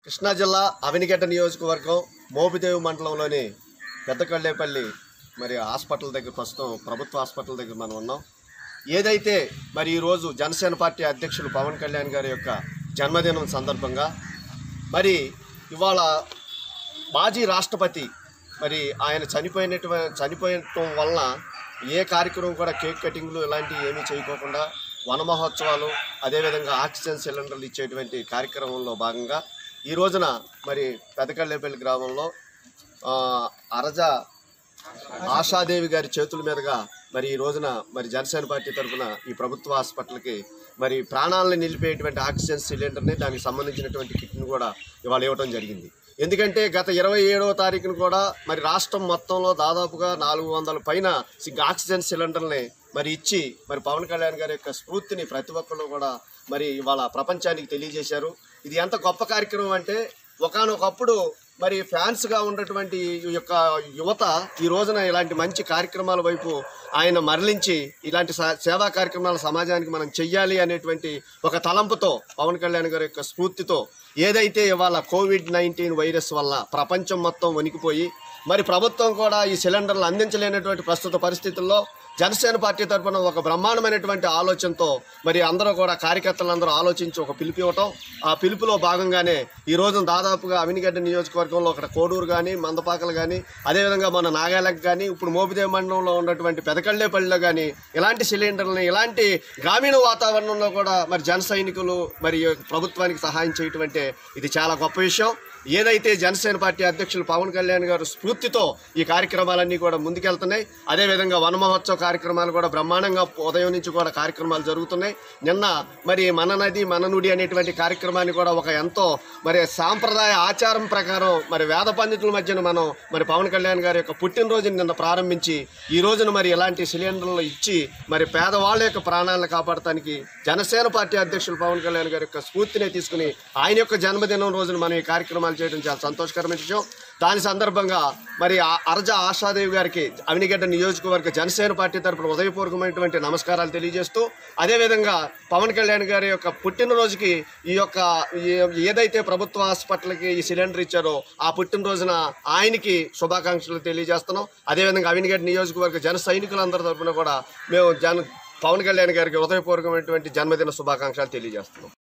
కృష్ణా జిల్లా అవినిగడ్డ నియోజకవర్గం మోపిదేవి మండలంలోని పెద్దకళ్ళేపల్లి మరి హాస్పిటల్ దగ్గర ప్రస్తుతం ప్రభుత్వ హాస్పిటల్ దగ్గర మనం ఉన్నాం ఏదైతే మరి ఈరోజు జనసేన పార్టీ అధ్యక్షులు పవన్ కళ్యాణ్ గారి యొక్క జన్మదినం సందర్భంగా మరి ఇవాళ మాజీ రాష్ట్రపతి మరి ఆయన చనిపోయినటువంటి చనిపోయటం వలన ఏ కార్యక్రమం కూడా కేక్ కటింగ్లు ఇలాంటివి ఏమీ చేయకోకుండా వన మహోత్సవాలు అదేవిధంగా ఆక్సిజన్ సిలిండర్లు ఇచ్చేటువంటి కార్యక్రమంలో భాగంగా ఈ రోజున మరి పెదకళ్ళేపల్లి గ్రామంలో ఆ, అరజ ఆశాదేవి గారి చేతుల మీదుగా మరి ఈ రోజున మరి జనసేన పార్టీ తరఫున ఈ ప్రభుత్వ హాస్పిటల్కి మరి ప్రాణాలను నిలిపేటువంటి ఆక్సిజన్ సిలిండర్ని దానికి సంబంధించినటువంటి కిట్ని కూడా ఇవాళ ఇవ్వడం జరిగింది ఎందుకంటే గత ఇరవై ఏడవ తారీఖున కూడా మరి రాష్ట్రం మొత్తంలో దాదాపుగా నాలుగు వందల పైన సి- ఆక్సిజన్ సిలిండర్ని మరి ఇచ్చి మరి పవన్ కళ్యాణ్ గారి యొక్క స్ఫూర్తిని ప్రతి ఒక్కళ్ళు కూడా మరి ఇవాళ ప్రపంచానికి తెలియజేశారు ఇది ఎంత గొప్ప కార్యక్రమం అంటే ఒకానొకప్పుడు మరి ఫ్యాన్స్గా ఉన్నటువంటి ఈ యొక్క యువత ఈ రోజున ఇలాంటి మంచి కార్యక్రమాల వైపు ఆయన మరలించి ఇలాంటి సా- సేవా కార్యక్రమాలు సమాజానికి మనం చెయ్యాలి అనేటువంటి ఒక తలంపుతో పవన్ కళ్యాణ్ గారి యొక్క స్ఫూర్తితో ఏదైతే ఇవాళ కోవిడ్ నైన్టీన్ వైరస్ వల్ల ప్రపంచం మొత్తం వణికిపోయి మరి ప్రభుత్వం కూడా ఈ సిలిండర్లు అందించలేనటువంటి ప్రస్తుత పరిస్థితుల్లో జనసేన పార్టీ తరఫున ఒక బ్రహ్మాండమైనటువంటి ఆలోచనతో మరి అందరూ కూడా కార్యకర్తలందరూ ఆలోచించి ఒక పిలుపు ఇవ్వటం ఆ పిలుపులో భాగంగానే ఈ రోజున దాదాపుగా అవినిగడ్డ నియోజకవర్గంలో ఒకటి కోడూరు కానీ మందపాకలు కానీ అదేవిధంగా మన నాగాలకు కానీ ఇప్పుడు మోపిదేవి మండలంలో ఉన్నటువంటి పెదకళ్ళేపల్లిలో కానీ ఇలాంటి సిలిండర్లని ఇలాంటి గ్రామీణ వాతావరణంలో కూడా మరి జన సైనికులు మరి ప్రభుత్వానికి సహాయం చేయటం అంటే ఇది చాలా గొప్ప విషయం ఏదైతే జనసేన పార్టీ అధ్యక్షులు పవన్ కళ్యాణ్ గారు స్ఫూర్తితో ఈ కార్యక్రమాలన్నీ కూడా ముందుకెళ్తున్నాయి అదేవిధంగా వన మహోత్సవ కార్యక్రమాలు కూడా బ్రహ్మాండంగా ఉదయం నుంచి కూడా కార్యక్రమాలు జరుగుతున్నాయి నిన్న మరి మన నది మన నుడి అనేటువంటి కార్యక్రమాన్ని కూడా ఒక ఎంతో మరి సాంప్రదాయ ఆచారం ప్రకారం మరి వేద పండితుల మధ్యన మనం మరి పవన్ కళ్యాణ్ గారి యొక్క పుట్టినరోజుని నిన్న ప్రారంభించి ఈ రోజున మరి ఇలాంటి సిలిండర్లు ఇచ్చి మరి పేదవాళ్ళ యొక్క ప్రాణాలను కాపాడటానికి జనసేన పార్టీ అధ్యక్షులు పవన్ కళ్యాణ్ గారి యొక్క స్ఫూర్తిని తీసుకుని ఆయన యొక్క జన్మదినం రోజున మనం ఈ కార్యక్రమాలు చేయడం చాలా సంతోషకరమైన విషయం దాని సందర్భంగా మరి ఆ అరజ ఆశాదేవి గారికి అవినిగడ్డ నియోజకవర్గ జనసేన పార్టీ తరపున ఉదయపూర్వకమైనటువంటి నమస్కారాలు తెలియజేస్తూ అదేవిధంగా పవన్ కళ్యాణ్ గారి యొక్క పుట్టినరోజుకి ఈ యొక్క ఏ- ఏదైతే ప్రభుత్వ హాస్పిటల్కి ఈ సిలిండర్ ఇచ్చారో ఆ పుట్టినరోజున ఆయనకి శుభాకాంక్షలు తెలియజేస్తున్నాం అదేవిధంగా అవినిగడ్డ నియోజకవర్గ జన సైనికులందరి తరపున కూడా మేము జన పవన్ కళ్యాణ్ గారికి హృదయపూర్వకమైనటువంటి జన్మదిన శుభాకాంక్షలు తెలియజేస్తున్నాం